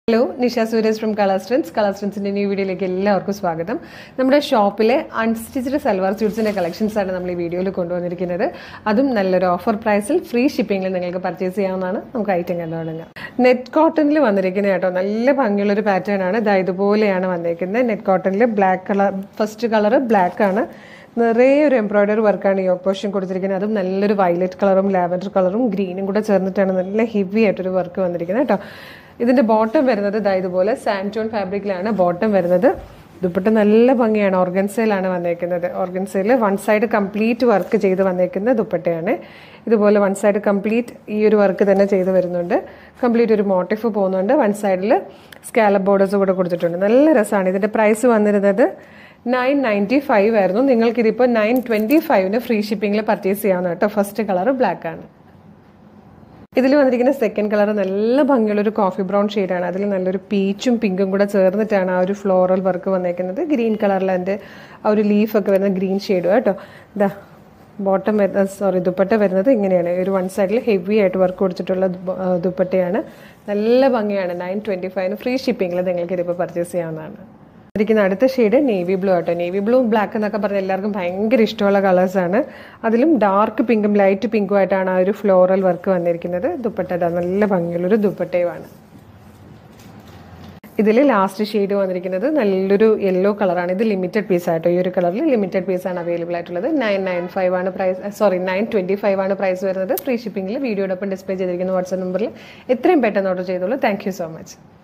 hello Nisha Sooraj from Colourstance കളർസ്റ്റൻസിൻ്റെ new വീഡിയോയിലേക്ക് എല്ലാവർക്കും സ്വാഗതം നമ്മുടെ ഷോപ്പിലെ അൺസ്റ്റിച്ച്ഡ് സൽവാർ സ്യൂട്ട്സിൻ്റെ കളക്ഷൻസ് ആണ് നമ്മൾ ഈ വീഡിയോയിൽ കൊണ്ടുവന്നിരിക്കുന്നത് അതും നല്ലൊരു ഓഫർ പ്രൈസിൽ ഫ്രീ ഷിപ്പിംഗിൽ നിങ്ങൾക്ക് പർച്ചേസ് ചെയ്യാവുന്നതാണ് നമുക്ക് ഐറ്റം കണ്ടു തുടങ്ങാം നെറ്റ് കോട്ടണിൽ വന്നിരിക്കുന്നത് കേട്ടോ നല്ല ഭംഗിയുള്ളൊരു പാറ്റേൺ ആണ് ഇതാ ഇതുപോലെയാണ് വന്നിരിക്കുന്നത് നെറ്റ് കോട്ടണിൽ black colour first colour black ആണ് നിറയെ ഒരു എംബ്രോയിഡറി വർക്കാണ് ഈ പോർഷൻ കൊടുത്തിരിക്കുന്നത് അതും നല്ലൊരു വയലറ്റ് കളറും ലാവൻഡർ കളറും ഗ്രീനും കൂടെ ചേർന്നിട്ടാണ് നല്ല ഹെവി ആയിട്ടൊരു വർക്ക് വന്നിരിക്കുന്നത് കേട്ടോ ഇതിന്റെ ബോട്ടം വരുന്നത് ഇതാ ഇതുപോലെ സാൻറ്റോൺ ഫാബ്രിക്കിലാണ് ബോട്ടം വരുന്നത് ദുപ്പട്ട നല്ല ഭംഗിയാണ് ഓർഗൻസയിലാണ് വന്നേക്കുന്നത് ഓർഗൻസയിൽ വൺ സൈഡ് കംപ്ലീറ്റ് വർക്ക് ചെയ്ത് വന്നേക്കുന്ന ദുപ്പട്ടയാണ് ഇതുപോലെ വൺ സൈഡ് കംപ്ലീറ്റ് ഈ ഒരു വർക്ക് തന്നെ ചെയ്ത് വരുന്നുണ്ട് കംപ്ലീറ്റ് ഒരു മോട്ടിഫ് പോകുന്നുണ്ട് വൺ സൈഡിൽ സ്കാലപ്പ് ബോർഡേഴ്സ് കൂടെ കൊടുത്തിട്ടുണ്ട് നല്ല രസമാണ് ഇതിന്റെ പ്രൈസ് വന്നിരുന്നത് നയൻ നയൻറ്റി ഫൈവ് ആയിരുന്നു നിങ്ങൾക്കിതിപ്പോൾ നയൻ ട്വൻറ്റി ഫൈവിന് ഫ്രീ ഷിപ്പിംഗിൽ പർച്ചേസ് ചെയ്യാവുന്ന കേട്ടോ ഫസ്റ്റ് കളർ ബ്ലാക്ക് ആണ് ഇതിൽ വന്നിരിക്കുന്ന സെക്കൻഡ് കളർ നല്ല ഭംഗിയുള്ള ഒരു കോഫി ബ്രൗൺ ഷെയ്ഡാണ് അതിൽ നല്ലൊരു പീച്ചും പിങ്കും കൂടെ ചേർന്നിട്ടാണ് ആ ഒരു ഫ്ലോറൽ വർക്ക് വന്നേക്കുന്നത് ഗ്രീൻ കളറിൽ അതിൻ്റെ ആ ഒരു ലീഫൊക്കെ വരുന്ന ഗ്രീൻ ഷെയ്ഡും കേട്ടോ ഇതാ ബോട്ടം വരുന്ന സോറി ദുപ്പട്ട വരുന്നത് ഇങ്ങനെയാണ് ഒരു വൺ സൈഡിൽ ഹെവി ആയിട്ട് വർക്ക് കൊടുത്തിട്ടുള്ള ദുപ്പ- ആ, ദുപ്പട്ടയാണ് നല്ല ഭംഗിയാണ് നയൻ ട്വൻറ്റി ഫൈവിന് ഫ്രീ ഷിപ്പിംഗിൽ നിങ്ങൾക്ക് ഇതിപ്പോൾ പർച്ചേസ് ചെയ്യാവുന്നതാണ് ഇരിക്കുന്ന അടുത്ത ഷെയ്ഡ് നേവി ബ്ലൂ ആട്ടോ നേവി ബ്ലൂ ബ്ലാക്ക് എന്നൊക്കെ പറഞ്ഞാൽ എല്ലാവർക്കും ഭയങ്കര ഇഷ്ടമുള്ള കളേഴ്സാണ് അതിലും ഡാർക്ക് പിങ്കും ലൈറ്റ് പിങ്കും ആയിട്ടാണ് ആ ഒരു ഫ്ലോറൽ വർക്ക് വന്നിരിക്കുന്നത് ദുപ്പട്ട ഇതാ നല്ല ഭംഗിയുള്ളൊരു ദുപ്പട്ടയുമാണ് ഇതിൽ ലാസ്റ്റ് ഷെയ്ഡ് വന്നിരിക്കുന്നത് നല്ലൊരു യെല്ലോ കളറാണ് ഇത് ലിമിറ്റഡ് പീസ് ആയിട്ടോ ഈ ഒരു കളറിൽ ലിമിറ്റഡ് പീസ് ആണ് അവൈലബിൾ ആയിട്ടുള്ളത് നയൻ നയൻ ഫൈവ് ആണ് price sorry nine twenty five ആണ് പ്രൈസ് വരുന്നത് ഫ്രീ ഷിപ്പിംഗിൽ വീഡിയോടൊപ്പം ഡിസ്പ്ലേ ചെയ്തിരിക്കുന്ന വാട്സ്ആപ്പ് നമ്പറിൽ എത്രയും പെട്ടെന്ന് ഓർഡർ ചെയ്തോളൂ താങ്ക് യു സോ മച്ച്